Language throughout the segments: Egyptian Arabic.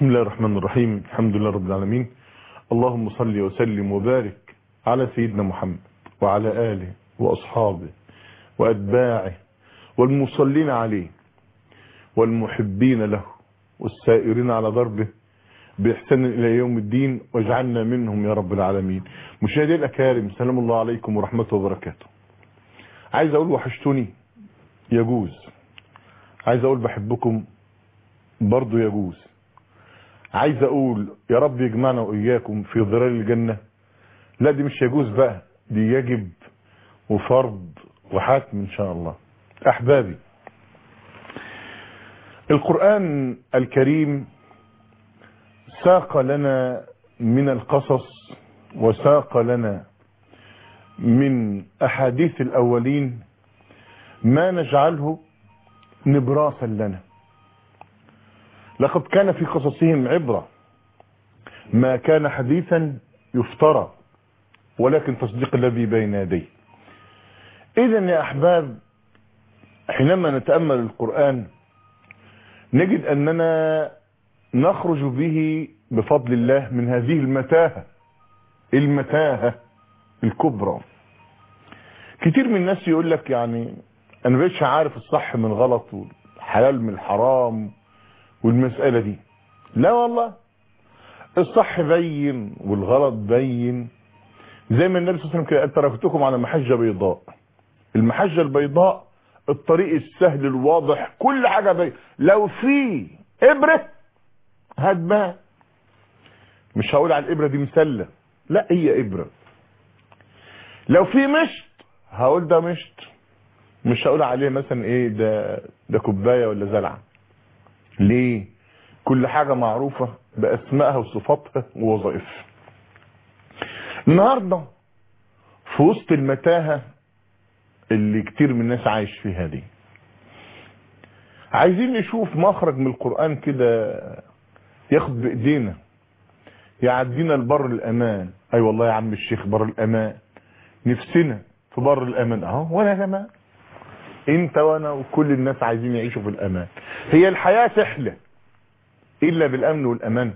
بسم الله الرحمن الرحيم الحمد لله رب العالمين اللهم صل وسلم وبارك على سيدنا محمد وعلى آله وأصحابه وأتباعه والمصلين عليه والمحبين له والسائرين على ضربه بإحسان إلى يوم الدين واجعلنا منهم يا رب العالمين مشاهدي الأكارم سلام الله عليكم ورحمته وبركاته عايز أقول وحشتوني يجوز عايز أقول بحبكم برضو يجوز عايز أقول يا رب يجمعنا وإياكم في ظلال الجنة لا دي مش يجوز بقى دي يجب وفرض وحاتم إن شاء الله أحبابي القرآن الكريم ساق لنا من القصص وساق لنا من أحاديث الأولين ما نجعله نبراسا لنا لقد كان في قصصهم عبرة ما كان حديثا يفترى ولكن تصديق الذي بين يديه إذا يا أحباب حينما نتأمل القرآن نجد أننا نخرج به بفضل الله من هذه المتاهة المتاهة الكبرى كتير من الناس يقول لك يعني انا بقيتش عارف الصح من الغلط والحلال من الحرام والمسألة دي لا والله الصح بين والغلط بين زي ما النبي صلى الله عليه وسلم كده قال تركتكم على محجة بيضاء المحجة البيضاء الطريق السهل الواضح كل حاجة بين لو في ابرة هتبان مش هقول على الابرة دي مسلة لا هي ابرة لو في مشط هقول ده مشط مش هقول عليه مثلا ايه ده ده كوبايه ولا زلعه ليه كل حاجه معروفه باسمائها وصفاتها ووظائفها النهارده في وسط المتاهه اللي كتير من الناس عايش فيها دي عايزين نشوف مخرج من القران كده ياخد بايدينا يعدينا لبر الامان اي أيوة والله يا عم الشيخ بر الامان نفسنا في بر الامان اهو ولا الامان انت وانا وكل الناس عايزين يعيشوا في الامان هي الحياة سحلة الا بالامن والامان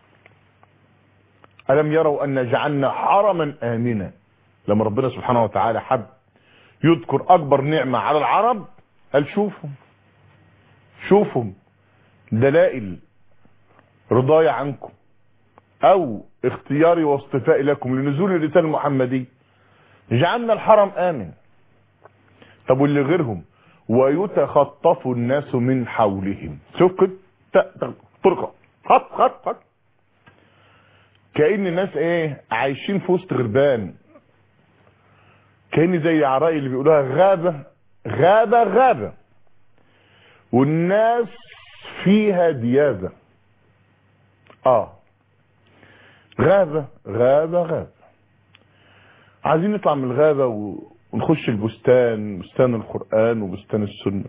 الم يروا ان جعلنا حرما امنا لما ربنا سبحانه وتعالى حب يذكر اكبر نعمة على العرب قال شوفهم شوفهم دلائل رضايا عنكم او اختياري واصطفائي لكم لنزول الرسالة المحمدية جعلنا الحرم امن طب واللي غيرهم ويتخطف الناس من حولهم شوف كده طرقة خط خط خط كأن الناس ايه عايشين في وسط غربان كأن زي عرائي اللي بيقولوها غابة غابة غابة والناس فيها ديابة اه غابة غابة غابة عايزين نطلع من الغابة و... ونخش البستان بستان القرآن وبستان السنة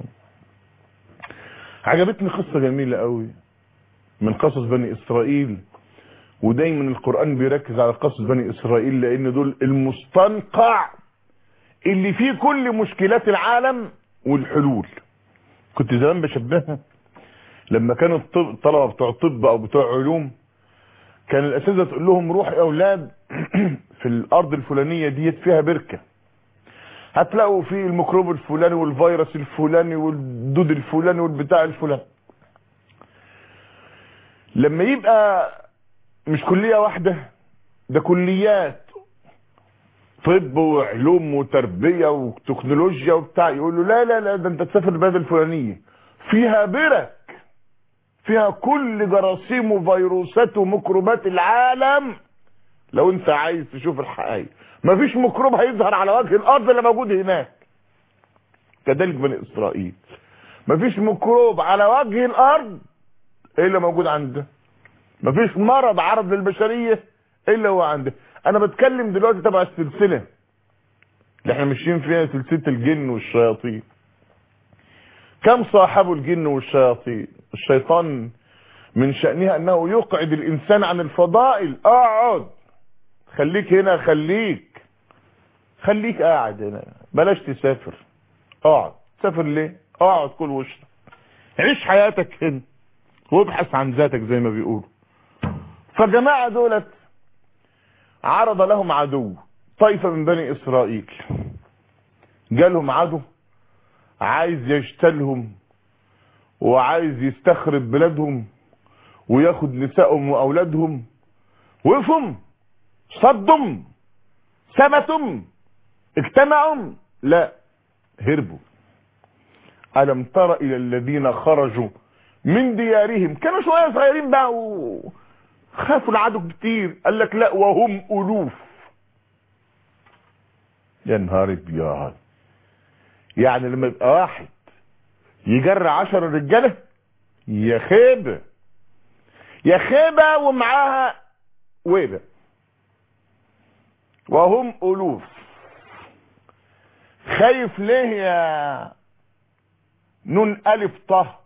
عجبتني قصة جميلة قوي من قصص بني إسرائيل ودايما القرآن بيركز على قصص بني إسرائيل لأن دول المستنقع اللي فيه كل مشكلات العالم والحلول كنت زمان بشبهها لما كانوا الطلبة بتوع طب أو بتوع علوم كان الأساتذة تقول لهم روح يا أولاد في الأرض الفلانية ديت فيها بركة هتلاقوا في الميكروب الفلاني والفيروس الفلاني والدود الفلاني والبتاع الفلاني لما يبقى مش كلية واحدة ده كليات طب وعلوم وتربية وتكنولوجيا وبتاع يقولوا لا لا لا ده انت تسافر البلد الفلانية فيها برك فيها كل جراثيم وفيروسات وميكروبات العالم لو انت عايز تشوف الحقائق مفيش ميكروب هيظهر على وجه الارض اللي موجود هناك كذلك بني اسرائيل مفيش ميكروب على وجه الارض الا موجود عنده مفيش مرض عرض للبشريه الا هو عنده انا بتكلم دلوقتي تبع السلسله اللي احنا ماشيين فيها سلسله الجن والشياطين كم صاحبوا الجن والشياطين الشيطان من شأنها انه يقعد الانسان عن الفضائل اقعد خليك هنا خليك خليك قاعد هنا بلاش تسافر اقعد تسافر ليه اقعد كل وشرب عيش حياتك هنا وابحث عن ذاتك زي ما بيقولوا فجماعة دولت عرض لهم عدو طائفة من بني اسرائيل جالهم عدو عايز يجتلهم وعايز يستخرب بلادهم وياخد نسائهم واولادهم وقفهم صدهم ثبتوا اجتمعوا لا هربوا ألم تر إلى الذين خرجوا من ديارهم كانوا شوية صغيرين بقى وخافوا العدو كتير قال لك لا وهم ألوف يا نهار ابيض يعني لما يبقى واحد يجري عشر رجاله يا خيبه يا خيبه ومعاها ويبه وهم ألوف خايف ليه يا نون ألف طه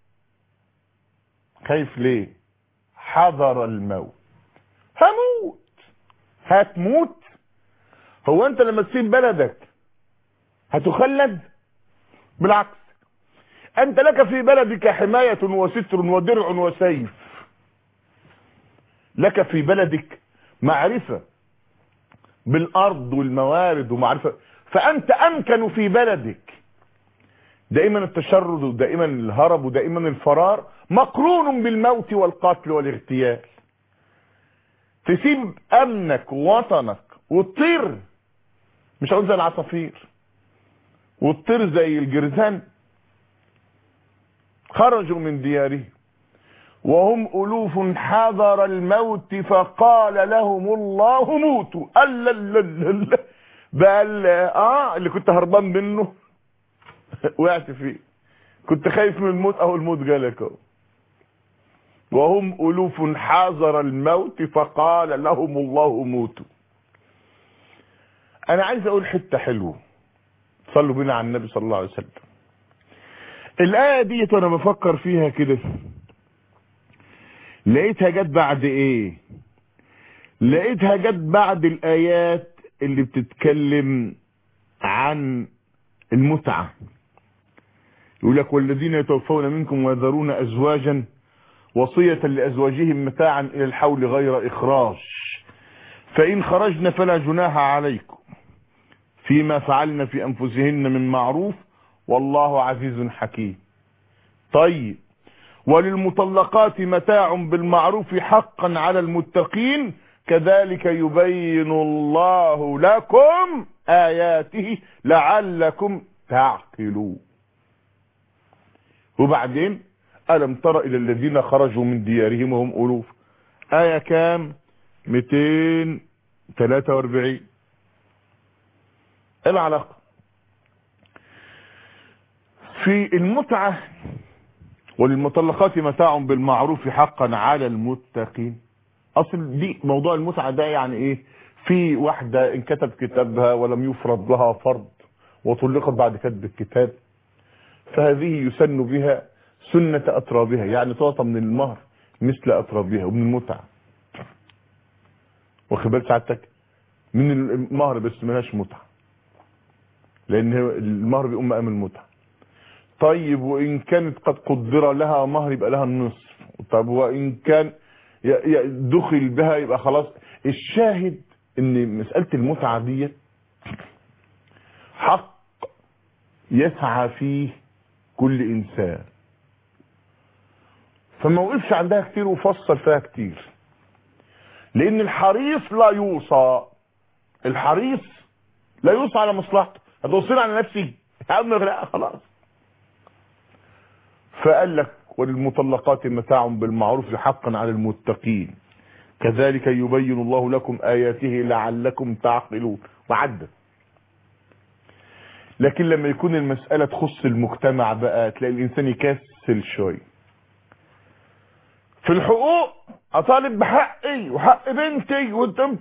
خايف ليه حذر الموت هموت هتموت هو انت لما تسيب بلدك هتخلد بالعكس انت لك في بلدك حماية وستر ودرع وسيف لك في بلدك معرفة بالارض والموارد ومعرفة فانت امكن في بلدك دائما التشرد ودائما الهرب ودائما الفرار مقرون بالموت والقتل والاغتيال تسيب امنك ووطنك وتطير مش هقول زي العصافير وتطير زي الجرذان خرجوا من ديارهم وهم ألوف حذر الموت فقال لهم الله موتوا ألا لا لا لا بقى اه اللي كنت هربان منه وقعت فيه كنت خايف من الموت اهو الموت جالك اهو وهم ألوف حذر الموت فقال لهم الله موتوا انا عايز اقول حتة حلوة صلوا بنا على النبي صلى الله عليه وسلم الآية دي وانا بفكر فيها كده لقيتها جت بعد ايه لقيتها جت بعد الآيات اللي بتتكلم عن المتعة يقول لك والذين يتوفون منكم ويذرون أزواجا وصية لأزواجهم متاعا إلى الحول غير إخراج فإن خرجن فلا جناح عليكم فيما فعلن في أنفسهن من معروف والله عزيز حكيم طيب وللمطلقات متاع بالمعروف حقا على المتقين كذلك يبين الله لكم آياته لعلكم تعقلون وبعدين ألم تر إلى الذين خرجوا من ديارهم وهم ألوف آية كام 243 ايه العلاقة في المتعة وللمطلقات متاع بالمعروف حقا على المتقين اصل دي موضوع المتعة ده يعني ايه في واحدة انكتب كتابها ولم يفرض لها فرض وطلقت بعد كتب الكتاب فهذه يسن بها سنة أترابها يعني تعطى من المهر مثل أترابها ومن المتعة واخد بال سعادتك من المهر بس ملهاش متعة لأن المهر بيقوم مقام المتعة طيب وإن كانت قد قدر لها مهر يبقى لها النصف طب وإن كان دخل بها يبقى خلاص الشاهد ان مسألة المتعة دي حق يسعى فيه كل انسان فما وقفش عندها كتير وفصل فيها كتير لان الحريص لا يوصى الحريص لا يوصى على مصلحته هتوصيني على نفسي يا عم لا خلاص فقال لك وللمطلقات متاع بالمعروف حقا على المتقين كذلك يبين الله لكم آياته لعلكم تعقلون وعدت لكن لما يكون المسألة تخص المجتمع بقى تلاقي الإنسان يكسل شوية في الحقوق أطالب بحقي وحق بنتي وانت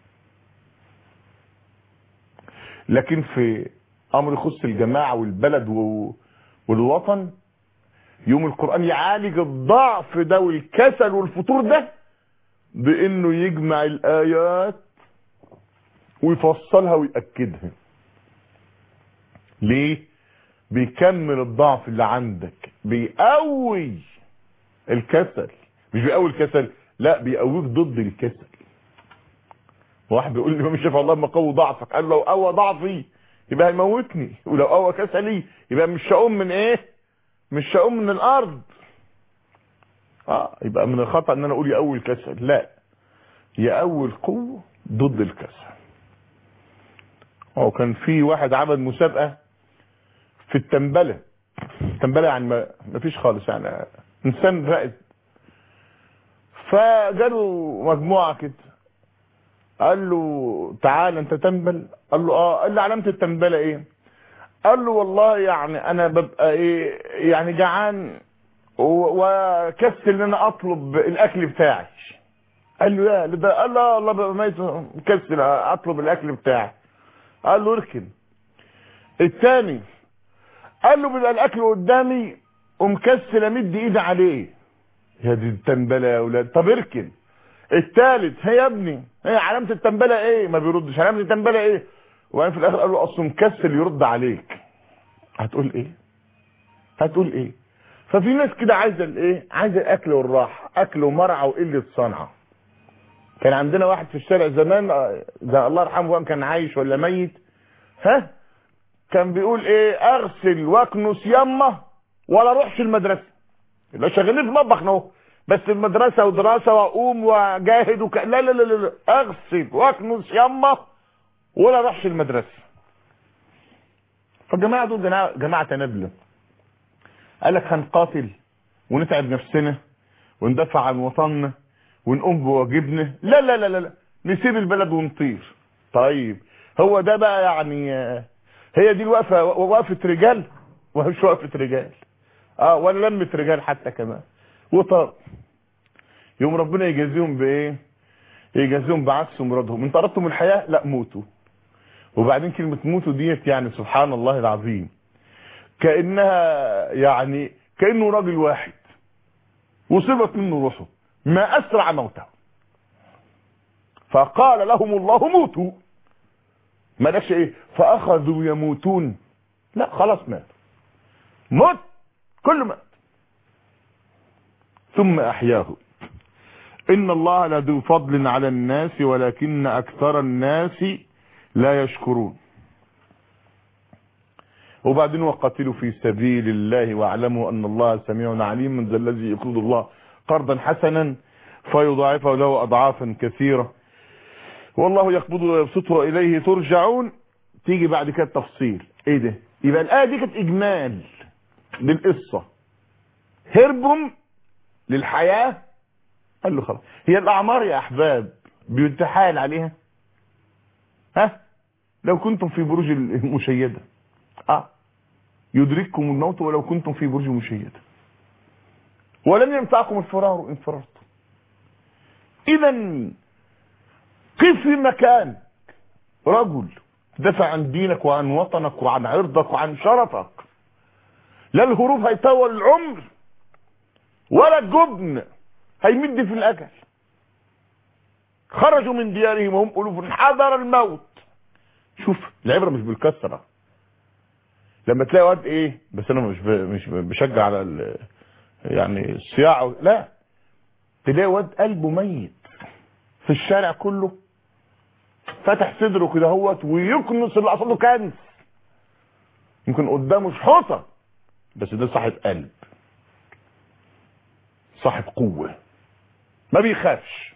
لكن في أمر يخص الجماعة والبلد والوطن يوم القرآن يعالج الضعف ده والكسل والفتور ده بانه يجمع الايات ويفصلها ويأكدها ليه بيكمل الضعف اللي عندك بيقوي الكسل مش بيقوي الكسل لا بيقويك ضد الكسل واحد بيقول لي مش شايف الله ما قوي ضعفك قال لو قوى ضعفي يبقى هيموتني ولو قوى كسلي يبقى مش هقوم من ايه مش هقوم من الارض اه يبقى من الخطا ان انا اقول يقوي الكسل لا يقوي القوه ضد الكسل هو كان في واحد عمل مسابقه في التنبله التنبله يعني ما ما فيش خالص يعني انسان رائد فجاله مجموعه كده قال له تعال انت تنبل قال له اه قال له علامه التنبله ايه قال له والله يعني انا ببقى ايه يعني جعان و- وكسل ان انا اطلب الاكل بتاعي قال له يا ده قال له الله ببقى ميت مكسل اطلب الاكل بتاعي قال له اركن الثاني قال له بيبقى الاكل قدامي ومكسل امد ايدي عليه يا دي التنبله يا اولاد طب اركن الثالث هي يا ابني هي علامه التنبله ايه ما بيردش علامه التنبله ايه وبعدين في الاخر قال له اصله مكسل يرد عليك هتقول ايه هتقول ايه ففي ناس كده عايزه الايه عايزه الاكل والراحه اكل ومرعى وقله صنعه كان عندنا واحد في الشارع زمان آه، ده الله يرحمه بقى كان عايش ولا ميت ها كان بيقول ايه اغسل واكنس يمه ولا اروحش المدرسه اللي شغالين في المطبخ اهو بس المدرسه ودراسه واقوم واجاهد وك... لا لا لا لا لا. اغسل واكنس يمه ولا اروحش المدرسه فالجماعه دول جماعه جماعه تنابله قال لك هنقاتل ونتعب نفسنا وندافع عن وطننا ونقوم بواجبنا لا لا لا لا لا نسيب البلد ونطير طيب هو ده بقى يعني آه، هي دي الوقفه وقفه رجال ومش وقفه رجال اه ولا لمه رجال حتى كمان وطار يوم ربنا يجازيهم بايه يجازيهم بعكس مرادهم انت اردتم الحياه لا موتوا وبعدين كلمه موتوا ديت يعني سبحان الله العظيم كانها يعني كانه راجل واحد وصبت منه روحه ما اسرع موته فقال لهم الله موتوا ما قالش ايه فاخذوا يموتون لا خلاص مات موت كل مات ثم احياه ان الله لذو فضل على الناس ولكن اكثر الناس لا يشكرون وبعدين وقاتلوا في سبيل الله واعلموا ان الله سميع عليم من ذا الذي يقرض الله قرضا حسنا فيضاعفه له اضعافا كثيره والله يقبض ويبسط واليه ترجعون تيجي بعد كده التفصيل ايه ده يبقى الايه دي كانت اجمال للقصه هربهم للحياه قال له خلاص هي الاعمار يا احباب بيتحايل عليها ها لو كنتم في بروج المشيده اه يدرككم الموت ولو كنتم في برج مشيده ولم ينفعكم الفرار ان فررتم اذا قف في مكان رجل دافع عن دينك وعن وطنك وعن عرضك وعن شرفك لا الهروب هيطول العمر ولا الجبن هيمد في الاجل خرجوا من ديارهم وهم الوف حذر الموت شوف العبره مش بالكثره لما تلاقي واد ايه بس انا مش ب... مش بشجع على ال... يعني الصياعه لا تلاقي واد قلبه ميت في الشارع كله فتح صدره كده هوت ويكنس اللي قصاده كنس يمكن قدامه شحوطه بس ده صاحب قلب صاحب قوه ما بيخافش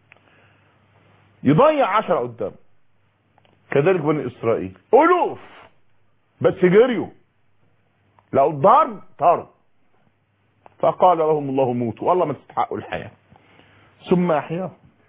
يضيع عشرة قدامه كذلك بني اسرائيل الوف بس جريوا لو الضرب طرد فقال لهم الله موتوا والله ما تستحقوا الحياة ثم أحياهم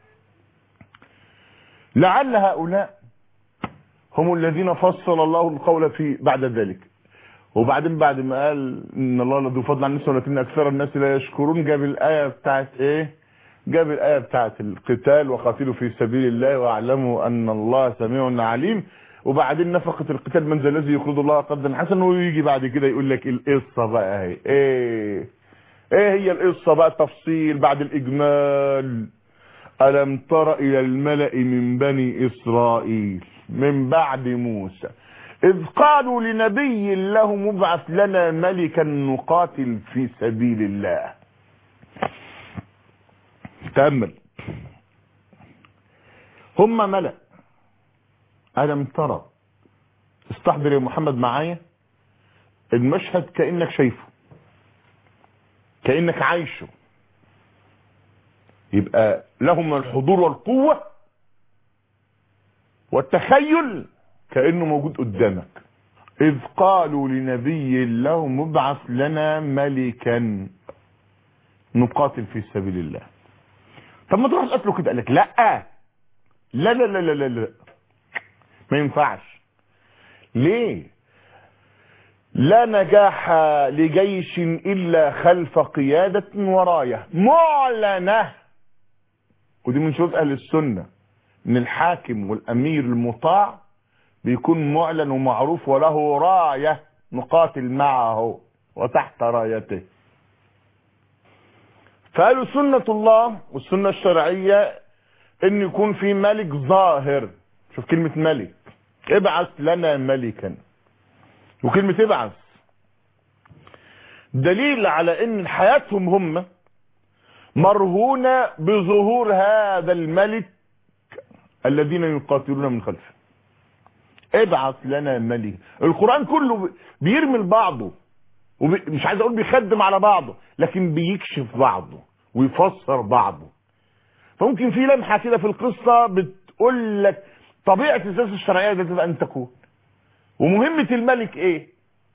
لعل هؤلاء هم الذين فصل الله القول في بعد ذلك وبعدين بعد ما قال ان الله لذو فضل على الناس ولكن اكثر الناس لا يشكرون جاب الايه بتاعت ايه جاب الايه بتاعت القتال وقاتلوا في سبيل الله واعلموا ان الله سميع عليم وبعدين نفقة القتال من ذا الذي يقرض الله قرضا حسنا ويجي بعد كده يقول لك القصة بقى اهي ايه ايه هي القصة بقى التفصيل بعد الاجمال الم تر الى الملأ من بني اسرائيل من بعد موسى اذ قالوا لنبي له مبعث لنا ملكا نقاتل في سبيل الله تأمل هم ملأ ألم ترى استحضر يا محمد معايا المشهد كأنك شايفه كأنك عايشه يبقى لهم الحضور والقوة والتخيل كأنه موجود قدامك إذ قالوا لنبي لهم ابعث لنا ملكا نقاتل في سبيل الله طب ما تروح تقتله كده قال لك لا لا لا لا لا لا, لا. ما ينفعش ليه لا نجاح لجيش إلا خلف قيادة وراية معلنة ودي من شروط أهل السنة ان الحاكم والأمير المطاع بيكون معلن ومعروف وله راية نقاتل معه وتحت رايته فقالوا سنة الله والسنة الشرعية ان يكون في ملك ظاهر شوف كلمة ملك ابعث لنا ملكا وكلمة ابعث دليل على ان حياتهم هم مرهونة بظهور هذا الملك الذين يقاتلون من خلفه ابعث لنا ملك القرآن كله بيرمي لبعضه ومش عايز اقول بيخدم على بعضه لكن بيكشف بعضه ويفسر بعضه فممكن في لمحة كده في القصة بتقول لك طبيعة السياسة الشرعية دي تبقى ان تكون ومهمة الملك ايه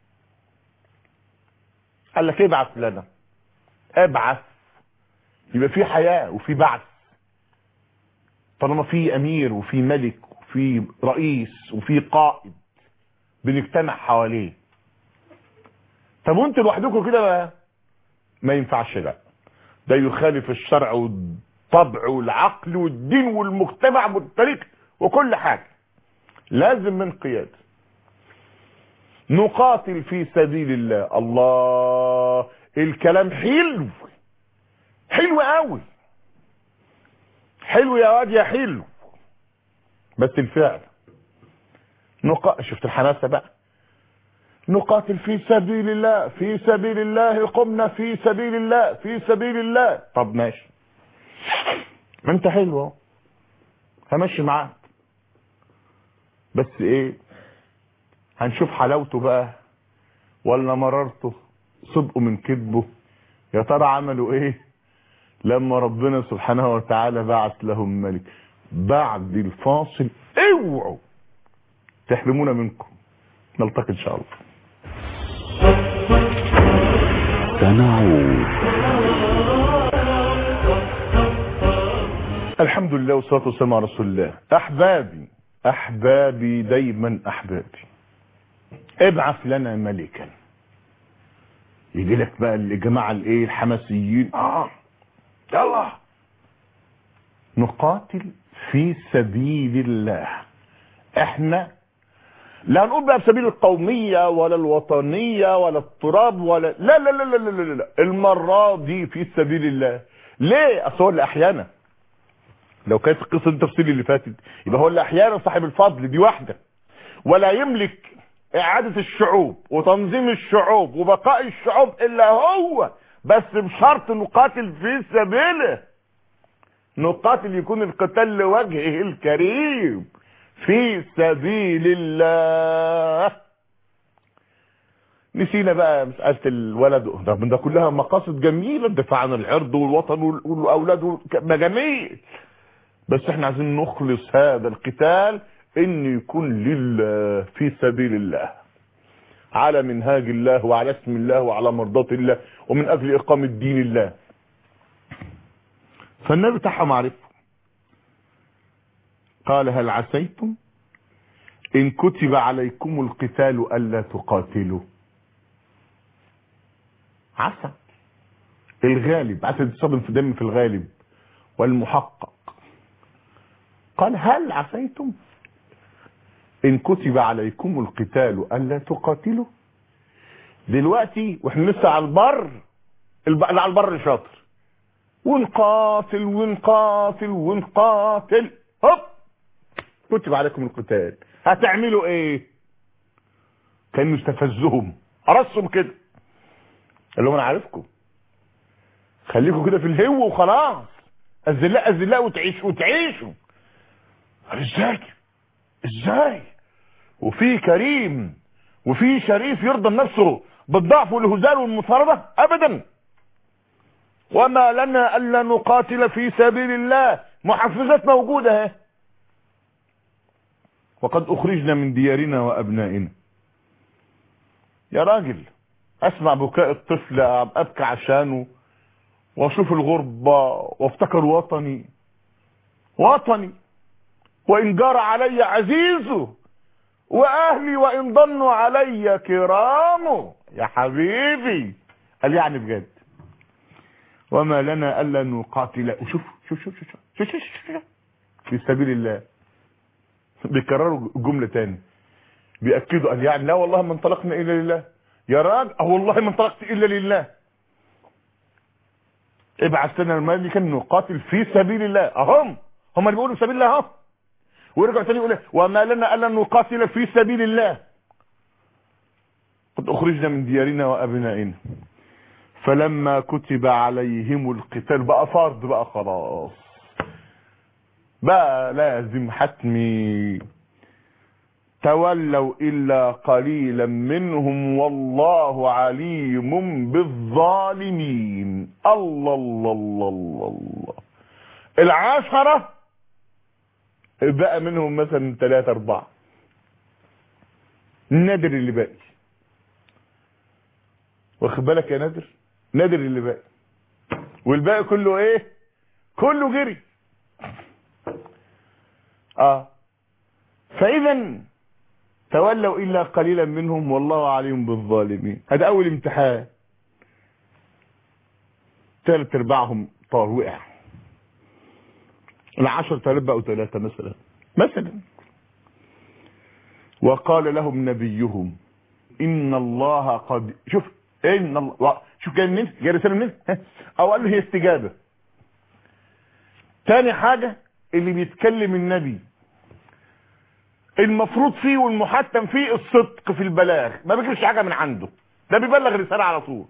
قال لك ابعث لنا ابعث يبقى في حياة وفي بعث طالما في امير وفي ملك وفي رئيس وفي قائد بنجتمع حواليه طب وانتوا لوحدكم كده بقى ما ينفعش لا ده يخالف الشرع والطبع والعقل والدين والمجتمع والتاريخ وكل حاجة لازم من قيادة نقاتل في سبيل الله الله الكلام حلو حلو قوي حلو يا واد يا حلو بس الفعل نقا... شفت الحماسة بقى نقاتل في سبيل الله في سبيل الله قمنا في سبيل الله في سبيل الله طب ماشي ما انت حلو اهو همشي معاك بس ايه هنشوف حلاوته بقى ولا مررته صدقه من كذبه يا ترى عملوا ايه لما ربنا سبحانه وتعالى بعث لهم ملك بعد الفاصل اوعوا تحرمونا منكم نلتقي ان شاء الله سنعود الحمد لله والصلاة والسلام على رسول الله أحبابي أحبابي دايما أحبابي ابعث لنا ملكا يجي لك بقى الجماعة الايه الحماسيين اه يلا نقاتل في سبيل الله احنا لا هنقول بقى بسبيل القومية ولا الوطنية ولا التراب ولا لا لا لا لا لا لا, لا. المرة دي في سبيل الله ليه اصل هو اللي احيانا لو كانت القصة التفصيل اللي فاتت يبقى هو اللي احيانا صاحب الفضل دي واحدة ولا يملك اعادة الشعوب وتنظيم الشعوب وبقاء الشعوب الا هو بس بشرط نقاتل في سبيله نقاتل يكون القتال لوجهه الكريم في سبيل الله نسينا بقى مسألة الولد رغم ده كلها مقاصد جميلة الدفاع عن العرض والوطن والأولاد جميل بس احنا عايزين نخلص هذا القتال ان يكون لله في سبيل الله على منهاج الله وعلى اسم الله وعلى مرضاة الله ومن اجل اقامة دين الله فالنبي بتاعها معرفه قال هل عسيتم ان كتب عليكم القتال الا تقاتلوا عسى الغالب عسى تصدم في دم في الغالب والمحقق قال هل عسيتم ان كتب عليكم القتال الا تقاتلوا دلوقتي واحنا لسه على البر الب... على البر شاطر ونقاتل ونقاتل ونقاتل هوب كتب عليكم القتال هتعملوا ايه كانوا استفزهم ارسم كده قال لهم انا عارفكم خليكم كده في الهو وخلاص الذلاء الذلاء وتعيش وتعيشوا قال ازاي ازاي وفي كريم وفي شريف يرضى نفسه بالضعف والهزال والمطاردة ابدا وما لنا الا نقاتل في سبيل الله محفزات موجودة اهي وقد اخرجنا من ديارنا وابنائنا يا راجل اسمع بكاء الطفل ابكى عشانه واشوف الغربة وافتكر وطني وطني وان جار علي عزيزه واهلي وان ضنوا علي كرامه يا حبيبي قال يعني بجد وما لنا الا نقاتل وشوف شوف شوف شوف شوف شوف شوف شوف في سبيل الله بيكرروا جملة تاني بيأكدوا قال يعني لا والله ما انطلقنا الا لله يا راجل اه والله ما انطلقت الا لله ابعث لنا الملكا نقاتل في سبيل الله اهم هم اللي بيقولوا في سبيل الله اهو ويرجع تاني يقول وما لنا الا نقاتل في سبيل الله قد اخرجنا من ديارنا وابنائنا فلما كتب عليهم القتال بقى فرض بقى خلاص بقى لازم حتمي تولوا الا قليلا منهم والله عليم بالظالمين الله الله الله الله, الله. العشرة بقى منهم مثلا ثلاثة اربعة نادر اللي باقي واخد بالك يا نادر نادر اللي باقي والباقي كله ايه كله جري اه فاذا تولوا الا قليلا منهم والله عليهم بالظالمين هذا اول امتحان ثلاث ارباعهم طار وقع العشر ثلاث بقوا ثلاثة مثلا مثلا وقال لهم نبيهم ان الله قد شوف ان الله شوف جاي منين جاي رساله منين او قال له هي استجابه تاني حاجه اللي بيتكلم النبي المفروض فيه والمحتم فيه الصدق في البلاغ ما بيجيبش حاجه من عنده ده بيبلغ رساله على طول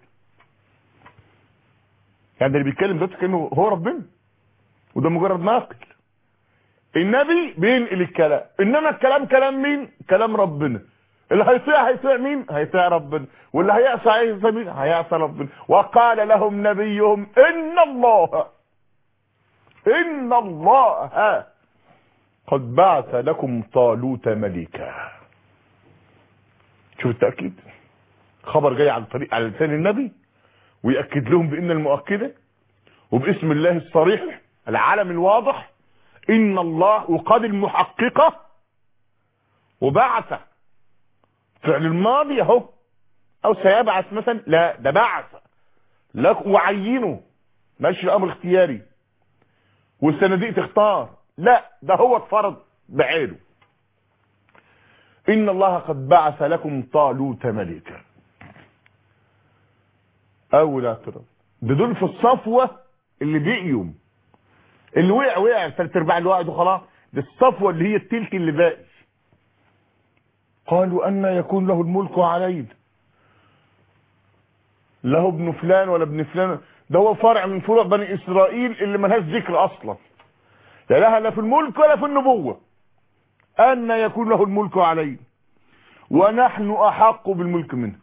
يعني اللي بيتكلم ده كانه هو ربنا وده مجرد ناقل النبي بينقل الكلام انما الكلام كلام مين كلام ربنا اللي هيطيع هيطيع مين هيطيع ربنا واللي هيعصى هيعصى مين هيعصى ربنا وقال لهم نبيهم ان الله ان الله قد بعث لكم طالوت ملكا شوف التأكيد خبر جاي عن طريق على لسان النبي ويأكد لهم بأن المؤكدة وباسم الله الصريح العالم الواضح إن الله وقد المحققة وبعث فعل الماضي اهو او سيبعث مثلا لا ده بعث لك وعينه ماشي الامر اختياري والصناديق تختار لا ده هو اتفرض بعينه ان الله قد بعث لكم طالوت ملكا اول اعتراض ده دول في الصفوة اللي بقيوا اللي وقع وقع ثلاث ارباع اللي وقعوا خلاص ده الصفوة اللي هي التلك اللي باقي قالوا أن يكون له الملك علينا له ابن فلان ولا ابن فلان ده هو فرع من فروع بني إسرائيل اللي ملهاش ذكر أصلا لا لها لا في الملك ولا في النبوة أن يكون له الملك علينا ونحن أحق بالملك منه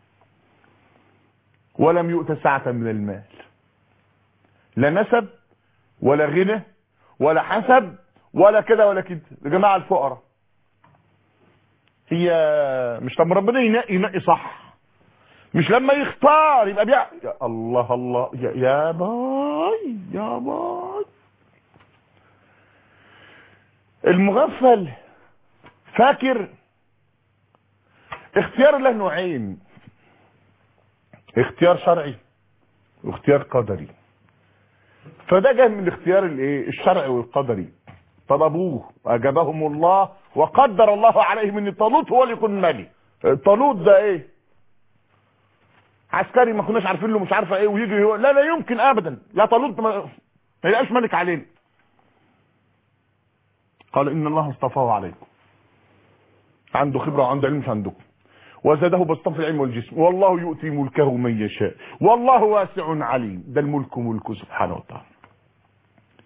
ولم يؤت سعة من المال لا نسب ولا غنى ولا حسب ولا كده ولا كده يا جماعة الفقراء هي مش لما ربنا ينقي ينقي صح مش لما يختار يبقى بيع يا الله الله يا, يا باي يا باي المغفل فاكر اختيار له نوعين اختيار شرعي واختيار قدري فده جاي من الاختيار الايه الشرعي والقدري طلبوه اجابهم الله وقدر الله عليهم ان طالوت هو اللي يكون ملك طالوت ده ايه عسكري ما كناش عارفين له مش عارفه ايه ويجي هو لا لا يمكن ابدا لا طالوت ما ما يبقاش ملك علينا قال ان الله اصطفاه عليكم عنده خبره وعنده علم مش عندكم وزاده بسطا في العلم والجسم والله يؤتي ملكه من يشاء والله واسع عليم ده الملك ملكه سبحانه وتعالى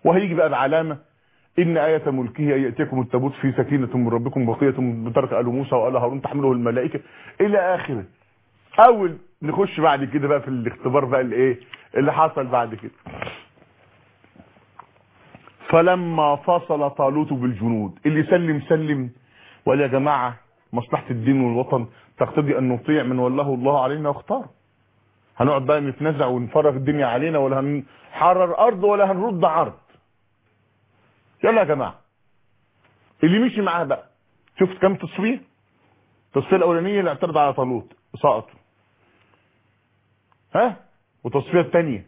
وهيجي بقى بعلامة إن آية ملكه أن يأتيكم التابوت في سكينة من ربكم بقية من ترك آل موسى وآل هارون تحمله الملائكة إلى آخره أول نخش بعد كده بقى في الاختبار بقى الإيه اللي حصل بعد كده فلما فصل طالوت بالجنود اللي سلم سلم وقال يا جماعة مصلحة الدين والوطن تقتضي أن نطيع من والله الله علينا واختار هنقعد بقى نتنازع ونفرغ الدنيا علينا ولا هنحرر أرض ولا هنرد عرض يلا يا جماعة اللي مشي معاه بقى شفت كم تصفية التصفية الأولانية اللي اعترض على طالوت سقطوا ها والتصفية الثانية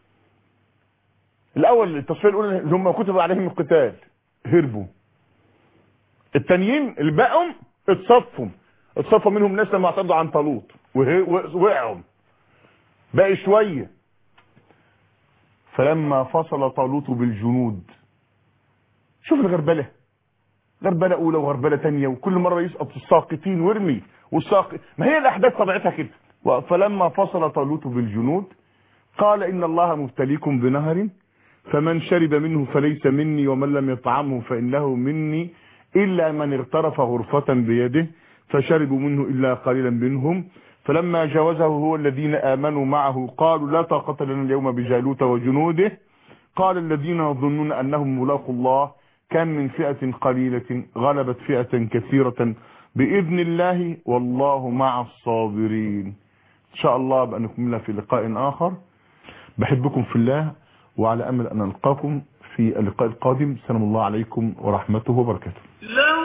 الأول التصفية الأولى اللي هم كتب عليهم القتال هربوا التانيين اللي بقوا اتصفوا اتصفى منهم ناس لما اعترضوا عن طالوت وقعوا باقي شوية فلما فصل طالوت بالجنود شوف الغربلة غربلة أولى وغربلة تانية وكل مرة يسقط الساقطين وارمي والساقط ما هي الأحداث طبيعتها كده فلما فصل طالوت بالجنود قال إن الله مبتليكم بنهر فمن شرب منه فليس مني ومن لم يطعمه فإنه مني إلا من اغترف غرفة بيده فشربوا منه إلا قليلا منهم فلما جاوزه هو الذين آمنوا معه قالوا لا طاقة لنا اليوم بجالوت وجنوده قال الذين يظنون أنهم ملاقوا الله كان من فئة قليلة غلبت فئة كثيرة بإذن الله والله مع الصابرين إن شاء الله بأن نكمل في لقاء آخر بحبكم في الله وعلى أمل أن ألقاكم في اللقاء القادم سلام الله عليكم ورحمته وبركاته لو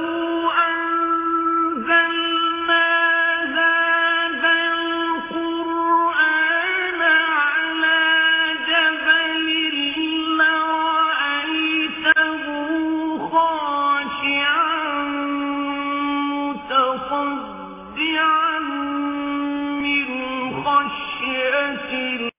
أنزلنا هذا القرآن على جبل لرأيته خاشعا متصدعا من خشية